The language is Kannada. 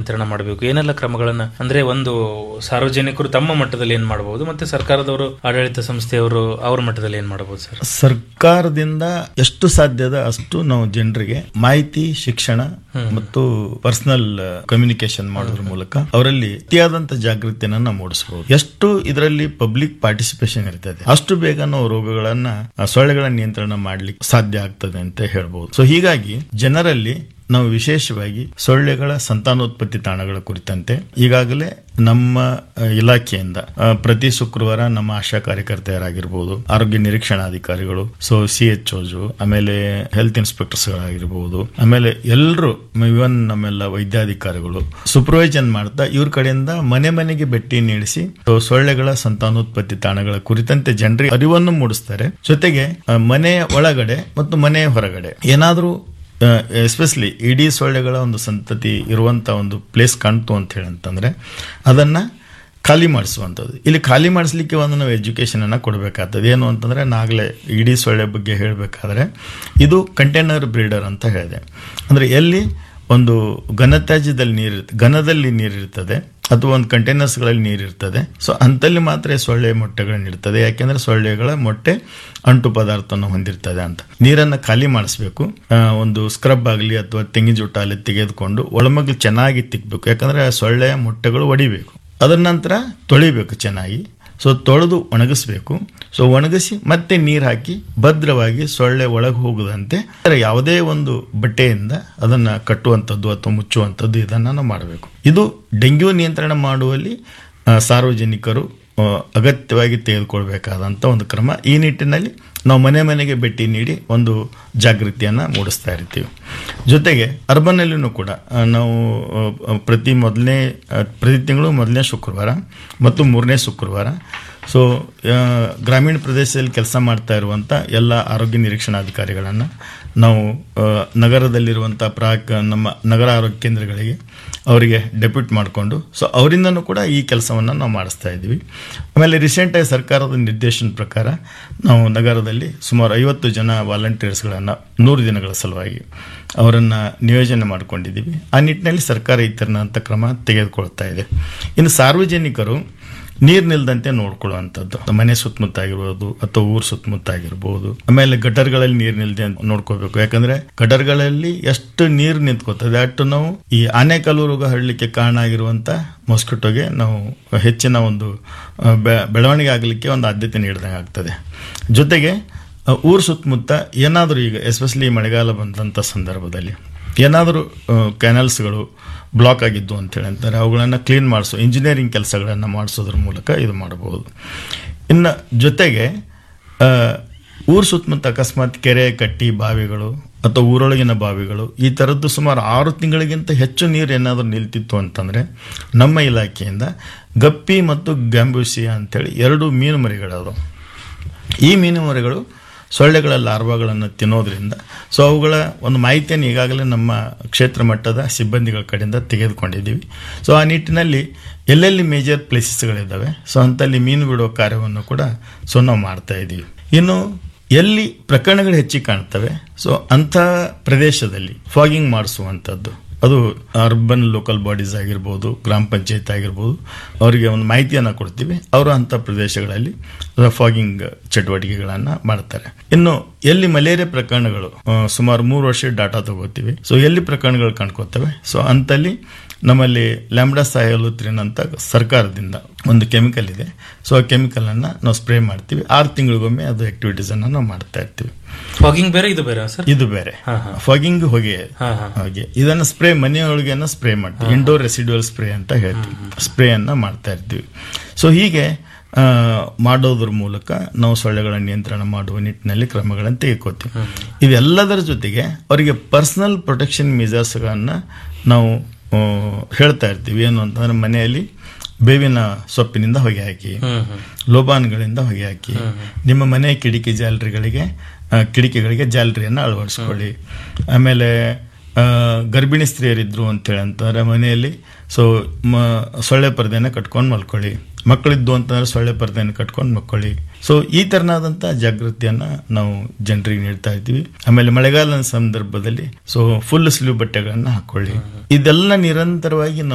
ನಿಯಂತ್ರಣ ಮಾಡಬೇಕು ಏನೆಲ್ಲ ಕ್ರಮಗಳನ್ನ ಅಂದ್ರೆ ಒಂದು ಸಾರ್ವಜನಿಕರು ತಮ್ಮ ಮಟ್ಟದಲ್ಲಿ ಏನ್ ಮಾಡಬಹುದು ಮತ್ತೆ ಸರ್ಕಾರದವರು ಆಡಳಿತ ಸಂಸ್ಥೆಯವರು ಅವ್ರ ಮಟ್ಟದಲ್ಲಿ ಏನ್ ಮಾಡಬಹುದು ಸರ್ ಸರ್ಕಾರದಿಂದ ಎಷ್ಟು ಸಾಧ್ಯದ ಅಷ್ಟು ನಾವು ಜನರಿಗೆ ಮಾಹಿತಿ ಶಿಕ್ಷಣ ಮತ್ತು ಪರ್ಸನಲ್ ಕಮ್ಯುನಿಕೇಶನ್ ಮಾಡೋದ್ರ ಮೂಲಕ ಅವರಲ್ಲಿ ಅತಿಯಾದಂತ ಜಾಗೃತಿಯನ್ನ ನಾವು ಮೂಡಿಸಬಹುದು ಎಷ್ಟು ಇದರಲ್ಲಿ ಪಬ್ಲಿಕ್ ಪಾರ್ಟಿಸಿಪೇಷನ್ ಇರ್ತದೆ ಅಷ್ಟು ಬೇಗ ನಾವು ರೋಗಗಳನ್ನ ಆ, ಸೊಳ್ಳೆಗಳ ನಿಯಂತ್ರಣ ಮಾಡ್ಲಿಕ್ಕೆ ಸಾಧ್ಯ ಆಗ್ತದೆ ಅಂತ ಹೇಳ್ಬಹುದು ಸೊ ಹೀಗಾಗಿ ಜನರಲ್ಲಿ ನಾವು ವಿಶೇಷವಾಗಿ ಸೊಳ್ಳೆಗಳ ಸಂತಾನೋತ್ಪತ್ತಿ ತಾಣಗಳ ಕುರಿತಂತೆ ಈಗಾಗಲೇ ನಮ್ಮ ಆ, ಇಲಾಖೆಯಿಂದ ಆ, ಪ್ರತಿ ಶುಕ್ರವಾರ ನಮ್ಮ ಆಶಾ ಕಾರ್ಯಕರ್ತೆಯರಾಗಿರ್ಬೋದು ಆರೋಗ್ಯ ನಿರೀಕ್ಷಣಾಧಿಕಾರಿಗಳು ಸೊ ಸಿ ಎಚ್ ಆಮೇಲೆ ಹೆಲ್ತ್ ಇನ್ಸ್ಪೆಕ್ಟರ್ಸ್ ಗಳಾಗಿರ್ಬೋದು ಆಮೇಲೆ ಎಲ್ಲರೂ ಇವನ್ ನಮ್ಮೆಲ್ಲ ವೈದ್ಯಾಧಿಕಾರಿಗಳು ಸೂಪರ್ವೈಸನ್ ಮಾಡ್ತಾ ಇವ್ರ ಕಡೆಯಿಂದ ಮನೆ ಮನೆಗೆ ಭೇಟಿ ನೀಡಿಸಿ ಸೊ ಸೊಳ್ಳೆಗಳ ಸಂತಾನೋತ್ಪತ್ತಿ ತಾಣಗಳ ಕುರಿತಂತೆ ಜನರಿಗೆ ಅರಿವನ್ನು ಮೂಡಿಸ್ತಾರೆ ಜೊತೆಗೆ ಆ, ಮನೆಯ ಒಳಗಡೆ ಮತ್ತು ಮನೆಯ ಹೊರಗಡೆ ಏನಾದರೂ ಎಸ್ಪೆಷಲಿ ಇಡೀ ಸೊಳ್ಳೆಗಳ ಒಂದು ಸಂತತಿ ಇರುವಂತ ಒಂದು ಪ್ಲೇಸ್ ಕಾಣ್ತು ಅಂತ ಹೇಳಿ ಅಂತಂದ್ರೆ ಅದನ್ನ ಖಾಲಿ ಮಾಡಿಸುವಂಥದ್ದು ಇಲ್ಲಿ ಖಾಲಿ ಮಾಡಿಸ್ಲಿಕ್ಕೆ ಒಂದು ನಾವು ಎಜುಕೇಶನ್ ಅನ್ನ ಕೊಡಬೇಕಾಗ್ತದೆ ಏನು ಅಂತಂದ್ರೆ ನಾಗಲೇ ಇಡೀ ಸೊಳ್ಳೆ ಬಗ್ಗೆ ಹೇಳಬೇಕಾದ್ರೆ ಇದು ಕಂಟೈನರ್ ಬ್ರೀಡರ್ ಅಂತ ಹೇಳಿದೆ ಅಂದ್ರೆ ಎಲ್ಲಿ ಒಂದು ಘನತ್ಯಾಜ್ಯದಲ್ಲಿ ನೀರು ಘನದಲ್ಲಿ ನೀರಿರ್ತದೆ ಅಥವಾ ಒಂದು ಕಂಟೈನರ್ಸ್ಗಳಲ್ಲಿ ನೀರಿರ್ತದೆ ಸೊ ಅಂತಲ್ಲಿ ಮಾತ್ರ ಈ ಸೊಳ್ಳೆ ಮೊಟ್ಟೆಗಳನ್ನ ಇರ್ತದೆ ಯಾಕೆಂದ್ರೆ ಸೊಳ್ಳೆಗಳ ಮೊಟ್ಟೆ ಅಂಟು ಪದಾರ್ಥವನ್ನು ಹೊಂದಿರ್ತದೆ ಅಂತ ನೀರನ್ನ ಖಾಲಿ ಮಾಡಿಸ್ಬೇಕು ಆ, ಒಂದು ಸ್ಕ್ರಬ್ ಆಗಲಿ ಅಥವಾ ತೆಂಗಿನ ಜುಟ್ಟಾಲಿ ತೆಗೆದುಕೊಂಡು ಒಳಮಗ್ಲು ಚೆನ್ನಾಗಿ ತಿಕ್ಬೇಕು ಯಾಕಂದ್ರೆ ಆ ಸೊಳ್ಳೆಯ ಮೊಟ್ಟೆಗಳು ಒಡಿಬೇಕು ಅದರ ನಂತರ ತೊಳಿಬೇಕು ಚೆನ್ನಾಗಿ ಸೊ ತೊಳೆದು ಒಣಗಿಸ್ಬೇಕು ಸೊ ಒಣಗಿಸಿ ಮತ್ತೆ ನೀರು ಹಾಕಿ ಭದ್ರವಾಗಿ ಸೊಳ್ಳೆ ಒಳಗೆ ಹೋಗದಂತೆ ಯಾವುದೇ ಒಂದು ಬಟ್ಟೆಯಿಂದ ಅದನ್ನ ಕಟ್ಟುವಂಥದ್ದು ಅಥವಾ ಮುಚ್ಚುವಂಥದ್ದು ಇದನ್ನ ನಾವು ಮಾಡಬೇಕು ಇದು ಡೆಂಗ್ಯೂ ನಿಯಂತ್ರಣ ಮಾಡುವಲ್ಲಿ ಆ, ಸಾರ್ವಜನಿಕರು ಆ, ಅಗತ್ಯವಾಗಿ ತೆಗೆದುಕೊಳ್ಬೇಕಾದಂಥ ಒಂದು ಕ್ರಮ ಈ ನಿಟ್ಟಿನಲ್ಲಿ ನಾವು ಮನೆ ಮನೆಗೆ ಭೇಟಿ ನೀಡಿ ಒಂದು ಜಾಗೃತಿಯನ್ನು ಮೂಡಿಸ್ತಾ ಇರ್ತೀವಿ ಜೊತೆಗೆ ಅರ್ಬನ್ನಲ್ಲಿನೂ ಕೂಡ ಆ, ನಾವು ಆ, ಪ್ರತಿ ಮೊದಲನೇ ಆ, ಪ್ರತಿ ತಿಂಗಳು ಮೊದಲನೇ ಶುಕ್ರವಾರ ಮತ್ತು ಮೂರನೇ ಶುಕ್ರವಾರ ಸೊ ಆ, ಗ್ರಾಮೀಣ ಪ್ರದೇಶದಲ್ಲಿ ಕೆಲಸ ಮಾಡ್ತಾ ಇರುವಂಥ ಎಲ್ಲ ಆರೋಗ್ಯ ನಿರೀಕ್ಷಣಾಧಿಕಾರಿಗಳನ್ನು ನಾವು ಆ, ನಗರದಲ್ಲಿರುವಂಥ ಪ್ರಾಕ್ ನಮ್ಮ ನಗರ ಆರೋಗ್ಯ ಕೇಂದ್ರಗಳಿಗೆ ಅವರಿಗೆ ಡೆಪ್ಯೂಟ್ ಮಾಡಿಕೊಂಡು ಸೊ ಅವರಿಂದನೂ ಕೂಡ ಈ ಕೆಲಸವನ್ನು ನಾವು ಮಾಡಿಸ್ತಾ ಇದ್ದೀವಿ ಆಮೇಲೆ ರೀಸೆಂಟಾಗಿ ಸರ್ಕಾರದ ನಿರ್ದೇಶನ ಪ್ರಕಾರ ನಾವು ನಗರದಲ್ಲಿ ಸುಮಾರು ಐವತ್ತು ಜನ ವಾಲಂಟಿಯರ್ಸ್ಗಳನ್ನು ನೂರು ದಿನಗಳ ಸಲುವಾಗಿ ಅವರನ್ನು ನಿಯೋಜನೆ ಮಾಡ್ಕೊಂಡಿದ್ದೀವಿ ಆ ನಿಟ್ಟಿನಲ್ಲಿ ಸರ್ಕಾರ ಈ ತೆರನಾದಂಥ ಕ್ರಮ ತೆಗೆದುಕೊಳ್ತಾ ಇದೆ ಇನ್ನು ಸಾರ್ವಜನಿಕರು ನೀರ್ ನಿಲ್ದಂತೆ ನೋಡ್ಕೊಳ್ಳುವಂಥದ್ದು ಮನೆ ಸುತ್ತಮುತ್ತ ಆಗಿರ್ಬೋದು ಅಥವಾ ಊರ್ ಸುತ್ತಮುತ್ತ ಆಗಿರ್ಬೋದು ಆಮೇಲೆ ಗಟರ್ಗಳಲ್ಲಿ ನೀರ್ ನಿಲ್ದೆ ಅಂತ ನೋಡ್ಕೋಬೇಕು ಯಾಕಂದ್ರೆ ಗಟರ್ಗಳಲ್ಲಿ ಎಷ್ಟು ನೀರು ನಿಂತ್ಕೋತದೆ ಅಷ್ಟು ನಾವು ಈ ಆನೆಕಲ್ಲು ರೋಗ ಹರಡಲಿಕ್ಕೆ ಕಾರಣ ಆಗಿರುವಂತ ಮೊಸ್ಕಿಟೋಗೆ ನಾವು ಹೆಚ್ಚಿನ ಒಂದು ಆ, ಬೆ- ಬೆಳವಣಿಗೆ ಆಗಲಿಕ್ಕೆ ಒಂದು ಆದ್ಯತೆ ನೀಡಿದಂಗೆ ಆಗ್ತದೆ ಜೊತೆಗೆ ಆ, ಊರ್ ಸುತ್ತಮುತ್ತ ಏನಾದರೂ ಈಗ ಎಸ್ಪೆಷಲಿ ಮಳೆಗಾಲ ಬಂದಂಥ ಸಂದರ್ಭದಲ್ಲಿ ಏನಾದರೂ ಕ್ಯಾನಲ್ಸ್ಗಳು ಬ್ಲಾಕ್ ಆಗಿದ್ದು ಅಂತೇಳಿ ಅಂತಾರೆ ಅವುಗಳನ್ನು ಕ್ಲೀನ್ ಮಾಡಿಸೋ ಇಂಜಿನಿಯರಿಂಗ್ ಕೆಲಸಗಳನ್ನು ಮಾಡಿಸೋದ್ರ ಮೂಲಕ ಇದು ಮಾಡಬಹುದು ಇನ್ನು ಜೊತೆಗೆ ಆ, ಊರ್ ಸುತ್ತಮುತ್ತ ಅಕಸ್ಮಾತ್ ಕೆರೆ ಕಟ್ಟಿ ಬಾವಿಗಳು ಅಥವಾ ಊರೊಳಗಿನ ಬಾವಿಗಳು ಈ ಥರದ್ದು ಸುಮಾರು ಆರು ತಿಂಗಳಿಗಿಂತ ಹೆಚ್ಚು ನೀರು ಏನಾದರೂ ನಿಲ್ತಿತ್ತು ಅಂತಂದರೆ ನಮ್ಮ ಇಲಾಖೆಯಿಂದ ಗಪ್ಪಿ ಮತ್ತು ಗ್ಯಾಂಬೂಸಿಯಾ ಅಂತೇಳಿ ಎರಡು ಮೀನು ಮರಿಗಳವರು ಈ ಮೀನು ಮರಿಗಳು ಸೊಳ್ಳೆಗಳ ಲಾರ್ವಾಗಳನ್ನು ತಿನ್ನೋದ್ರಿಂದ ಸೊ ಅವುಗಳ ಒಂದು ಮಾಹಿತಿಯನ್ನು ಈಗಾಗಲೇ ನಮ್ಮ ಕ್ಷೇತ್ರ ಮಟ್ಟದ ಸಿಬ್ಬಂದಿಗಳ ಕಡೆಯಿಂದ ತೆಗೆದುಕೊಂಡಿದ್ದೀವಿ ಸೊ ಆ ನಿಟ್ಟಿನಲ್ಲಿ ಎಲ್ಲೆಲ್ಲಿ ಮೇಜರ್ ಪ್ಲೇಸಸ್ಗಳಿದ್ದಾವೆ ಸೊ ಅಂತಲ್ಲಿ ಮೀನು ಬಿಡುವ ಕಾರ್ಯವನ್ನು ಕೂಡ ಸೊ ನಾವು ಮಾಡ್ತಾ ಇದ್ದೀವಿ ಇನ್ನು ಎಲ್ಲಿ ಪ್ರಕರಣಗಳು ಹೆಚ್ಚಿಗೆ ಕಾಣ್ತವೆ ಸೊ ಅಂಥ ಪ್ರದೇಶದಲ್ಲಿ ಫಾಗಿಂಗ್ ಮಾಡಿಸುವಂಥದ್ದು ಅದು ಅರ್ಬನ್ ಲೋಕಲ್ ಬಾಡೀಸ್ ಆಗಿರ್ಬೋದು ಗ್ರಾಮ ಪಂಚಾಯತ್ ಆಗಿರ್ಬೋದು ಅವರಿಗೆ ಒಂದು ಮಾಹಿತಿಯನ್ನು ಕೊಡ್ತೀವಿ ಅವರು ಅಂಥ ಪ್ರದೇಶಗಳಲ್ಲಿ ಫಾಗಿಂಗ್ ಚಟುವಟಿಕೆಗಳನ್ನು ಮಾಡ್ತಾರೆ ಇನ್ನು ಎಲ್ಲಿ ಮಲೇರಿಯಾ ಪ್ರಕರಣಗಳು ಆ, ಸುಮಾರು ಮೂರು ವರ್ಷ ಡಾಟಾ ತಗೋತೀವಿ ಸೊ ಎಲ್ಲಿ ಪ್ರಕರಣಗಳು ಕಾಣ್ಕೋತವೆ ಸೊ ಅಂತಲ್ಲಿ ನಮ್ಮಲ್ಲಿ ಲ್ಯಾಂಬ್ಡಾ ಸಾಯಲುತ್ರಿನ್ ಅಂತ ಸರ್ಕಾರದಿಂದ ಒಂದು ಕೆಮಿಕಲ್ ಇದೆ ಸೊ ಆ ಕೆಮಿಕಲ್ ಅನ್ನ ನಾವು ಸ್ಪ್ರೇ ಮಾಡ್ತೀವಿ ಆರು ತಿಂಗಳಿಗೊಮ್ಮೆ ಅದು ಆಕ್ಟಿವಿಟೀಸ್ ಅನ್ನ ನಾವು ಮಾಡ್ತಾ ಇರ್ತೀವಿ ಫಾಗಿಂಗ್ ಬೇರೆ ಇದು ಬೇರೆ ಸರ್ ಇದು ಬೇರೆ ಹಾ, ಹಾ. ಫಾಗಿಂಗ್ ಹೊಗೆ ಹಾ, ಹಾ. ಹಾಗೆ ಇದನ್ನ ಸ್ಪ್ರೇ ಮನೆಯೊಳಗೆನ ಸ್ಪ್ರೇ ಮಾಡ್ತೀವಿ ಇಂಡೋರ್ ರೆಸಿಡ್ಯೂಯಲ್ ಸ್ಪ್ರೇ ಅಂತ ಹೇಳ್ತೀವಿ ಸ್ಪ್ರೇ ಅನ್ನ ಮಾಡ್ತಾ ಇರ್ತೀವಿ ಸೊ ಹೀಗೆ ಆ, ಮಾಡೋದ್ರ ಮೂಲಕ ನಾವು ಸೊಳ್ಳೆಗಳ ನಿಯಂತ್ರಣ ಮಾಡುವ ನಿಟ್ಟಿನಲ್ಲಿ ಕ್ರಮಗಳನ್ನು ತೆಗೆದುಕೋತೀವಿ ಇವೆಲ್ಲದರ ಜೊತೆಗೆ ಅವರಿಗೆ ಪರ್ಸನಲ್ ಪ್ರೊಟೆಕ್ಷನ್ ಮೆಜರ್ಸ್ಗಳನ್ನ ನಾವು ಆ, ಹೇಳ್ತಾ ಇರ್ತೀವಿ ಏನು ಅಂತಂದ್ರೆ ಮನೆಯಲ್ಲಿ ಬೇವಿನ ಸೊಪ್ಪಿನಿಂದ ಹೊಗೆ ಹಾಕಿ ಹ್ಮ್ ಹ್ಮ್ ಲೋಬಾನ್ಗಳಿಂದ ಹೊಗೆ ಹಾಕಿ ನಿಮ್ಮ ಮನೆ ಕಿಟಕಿ ಜಾಲರಿಗಳಿಗೆ ಆ, ಕಿಟಕಿಗಳಿಗೆ ಜಾಲರಿಯನ್ನು ಅಳವಡಿಸ್ಕೊಳ್ಳಿ ಆಮೇಲೆ ಆ, ಗರ್ಭಿಣಿ ಸ್ತ್ರೀಯರಿದ್ರು ಅಂತೇಳಿ ಅಂತಂದ್ರೆ ಮನೆಯಲ್ಲಿ ಸೊ ಸೊಳ್ಳೆ ಪರ್ದೆನ ಕಟ್ಕೊಂಡು ಮಲ್ಕೊಳ್ಳಿ ಮಕ್ಕಳಿದ್ದು ಅಂತಂದ್ರೆ ಸೊಳ್ಳೆ ಪರ್ದೆನ ಕಟ್ಕೊಂಡು ಮಲ್ಕೊಳ್ಳಿ ಸೊ ಈ ತರನಾದಂತ ಜಾಗೃತಿಯನ್ನ ನಾವು ಜನರಿಗೆ ನೀಡ್ತಾ ಇದ್ದೀವಿ ಆಮೇಲೆ ಮಳೆಗಾಲದ ಸಂದರ್ಭದಲ್ಲಿ ಸೊ ಫುಲ್ ಸ್ಲೀವ್ ಬಟ್ಟೆಗಳನ್ನ ಹಾಕೊಳ್ಳಿ ಇದೆಲ್ಲ ನಿರಂತರವಾಗಿ ನಾವು